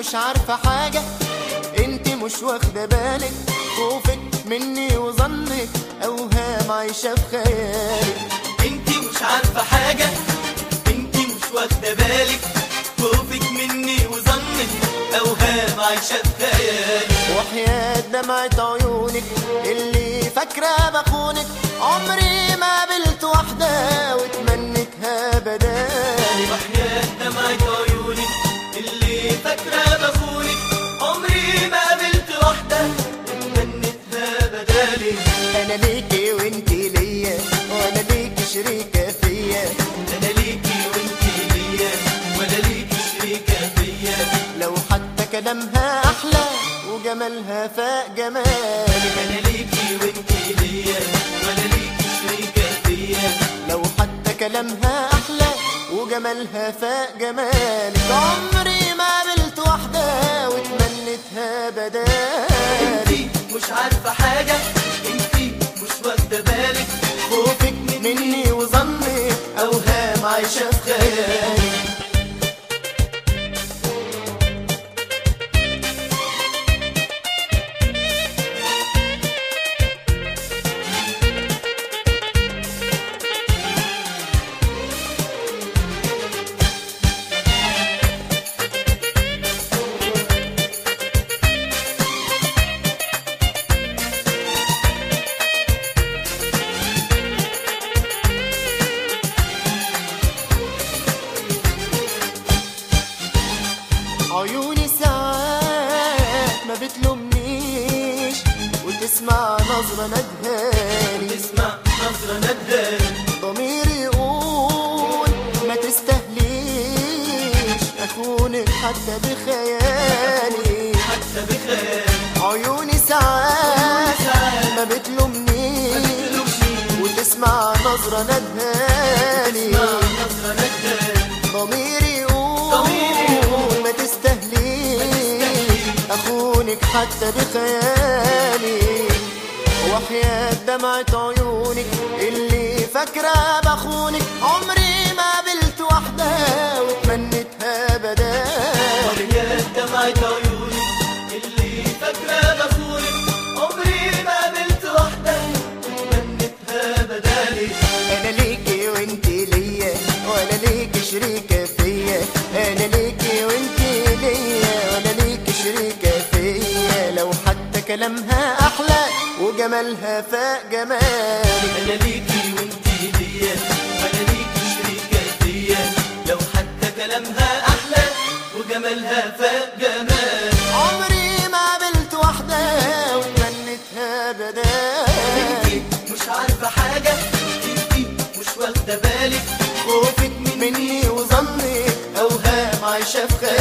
مش عارفة حاجة انت مش واخدة بالك خوفك مني وظنك اوهام عايشة في خيالك انت مش عارفة حاجة انت مش واخدة بالك خوفك مني وظنك اوهام عايشة في خيالك وحياة دمعة عيونك اللي فاكرة بخونك عمري ما قابلت واحدة واتمنتها بدالي وحياة دمعة عيونك اللي فاكرة بخونك عمري ما قابلت واحدة اتمنتها بدالي انا ليكي وانتي ليا وانا ليكي شريكة فيا انا ليكي وانتي ليا ولا ليكي شريكة فيا لو حتى كلامها احلى وجمالها فاق جمالك انا ليكي وانتي ليا ولا ليكي شريكة فيا لو حتى كلامها احلى وجمالها فاق جمالك عمري ما قابلت واحدة واتمنتها بدالي انتي مش عارفة حاجة انتي مش واخدة بالك خوفك مني وظنك اوهام عايشة في خيالي عيوني ساعات ما بتلومنيش وتسمع نظرة ندهاني تسمع نظرة ندهان ضميري يقول ما تستهليش أخونك حتى بخيالي حتى بخيال عيوني ساعات ما بتلومنيش وتسمع نظرة ندهاني تسمع نظرة ندهان ضميري ضميري يقول ما تستهليش أخونك حتى بخيالي وحياة دمعة عيونك اللي فاكرة بخونك عمري ما قابلت واحدة واتمنتها بدالي وحياة دمعة عيونك اللي فاكرة بخونك عمري ما قابلت واحدة اتمنتها بدالي انا ليكي وانتي ليا ولا ليكي شريكة فيا انا ليكي وانتي ليا ولا ليكي شريكة فيا لو حتى كلامها احلى وجمالها فاق جمالي انا ليكي وانتي ليا ولا ليكي شريكة فيا لو حتى كلامها احلى وجمالها فاق جمال عمري ما قابلت واحدة واتمنتها بدالي انتي مش عارفة حاجة انتي مش واخدة بالك خوفك مني مني وظنك اوهام عايشة في خيالي